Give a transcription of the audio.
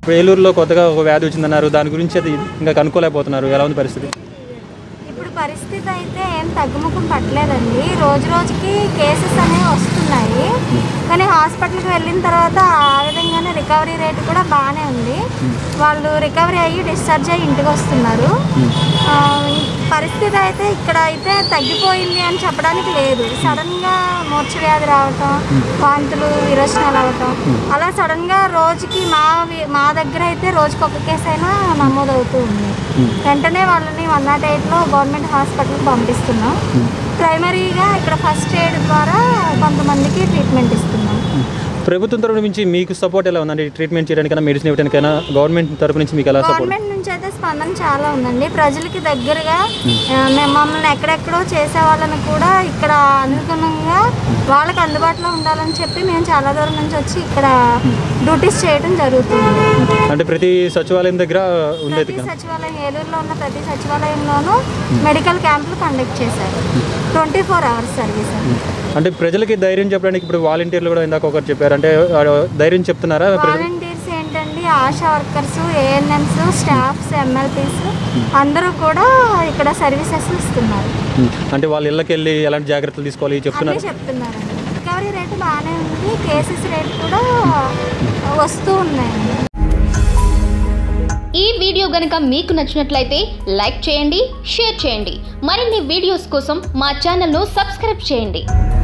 ఇప్పుడు ఏలూరులో కొత్తగా ఒక వ్యాధి వచ్చిందన్నారు దాని గురించి అది ఇంకా కనుక్కోలేకపోతున్నారు ఎలా ఉంది పరిస్థితి ఇప్పుడు పరిస్థితి అయితే ఏం తగ్గుముఖం పట్టలేదండి రోజు రోజుకి కేసెస్ అనేవి వస్తున్నాయి కానీ హాస్పిటల్కి వెళ్ళిన తర్వాత ఆ విధంగానే రికవరీ రేట్ కూడా బాగానే ఉంది వాళ్ళు రికవరీ అయ్యి డిశ్చార్జ్ అయ్యి ఇంటికి వస్తున్నారు ఆ, ఈ పరిస్థితి అయితే ఇక్కడ అయితే తగ్గిపోయింది అని చెప్పడానికి లేదు సడన్గా మూర్ఛ వ్యాధి రావటం వాంతులు విరోచనాలు అవటం అలా సడన్గా రోజుకి మా వి- మా దగ్గర అయితే రోజుకి ఒక కేసు అయినా నమోదవుతూ ఉంది వెంటనే వాళ్ళని వన్ నాట్ ఎయిట్లో గవర్నమెంట్ హాస్పిటల్కి పంపిస్తున్నాం ప్రైమరీగా ఇక్కడ ఫస్ట్ ఎయిడ్ ద్వారా కొంతమందికి ట్రీట్మెంట్ ఇస్తున్నాం ప్రభుత్వం తరపు నుంచి మీకు సపోర్ట్ ఎలా ఉందండి ట్రీట్మెంట్ చేయడానికైనా మెడిసిన్ ఇవ్వడానికైనా గవర్నమెంట్ తరపు నుంచి మీకు ఎలా సపోర్ట్ గవర్నమెంట్ నుంచి అయితే స్పందన చాలా ఉందండి ప్రజలకి దగ్గరగా ఆ, మేము మమ్మల్ని ఎక్కడెక్కడో చేసే వాళ్ళని కూడా ఇక్కడ అనుగుణంగా వాళ్ళకి అందుబాటులో ఉండాలని చెప్పి మేము చాలా దూరం నుంచి వచ్చి ఇక్కడ డ్యూటీస్ చేయడం జరుగుతుంది అంటే ప్రతి సచివాలయం దగ్గర ఉండేది ప్రతి సచివాలయం ఏలూరులో ఉన్న ప్రతి సచివాలయంలోనూ మెడికల్ క్యాంపులు కండక్ట్ చేశారు ట్వంటీ ఫోర్ అవర్స్ సర్వీస్ అండి అంటే ప్రజలకి ధైర్యం చెప్పడానికి ఇప్పుడు వాలంటీర్లు కూడా ఇందాక ఒకరు చెప్పారు అంటే ఆ, ధైర్యం చెప్తున్నారా ప్రజలు వాలంటీర్స్ ఏంటండి ASHA workers ANMs staffs MLPs అందరూ కూడా ఇక్కడ సర్వీసెస్ ఇస్తున్నారు అంటే వాళ్ళ ఇళ్ళకి వెళ్ళి ఎలాంటి జాగ్రత్తలు తీసుకోవాలి అన్నీ చెప్తున్నారు చెప్తున్నారండి రికవరీ రేటు బాగానే ఉంది కేసెస్ రేట్ కూడా వస్తూ ఉన్నాయండి ఈ వీడియో గనుక మీకు నచ్చినట్లయితే లైక్ చేయండి షేర్ చేయండి మరిన్ని వీడియోస్ కోసం మా ఛానల్ను సబ్స్క్రైబ్ చేయండి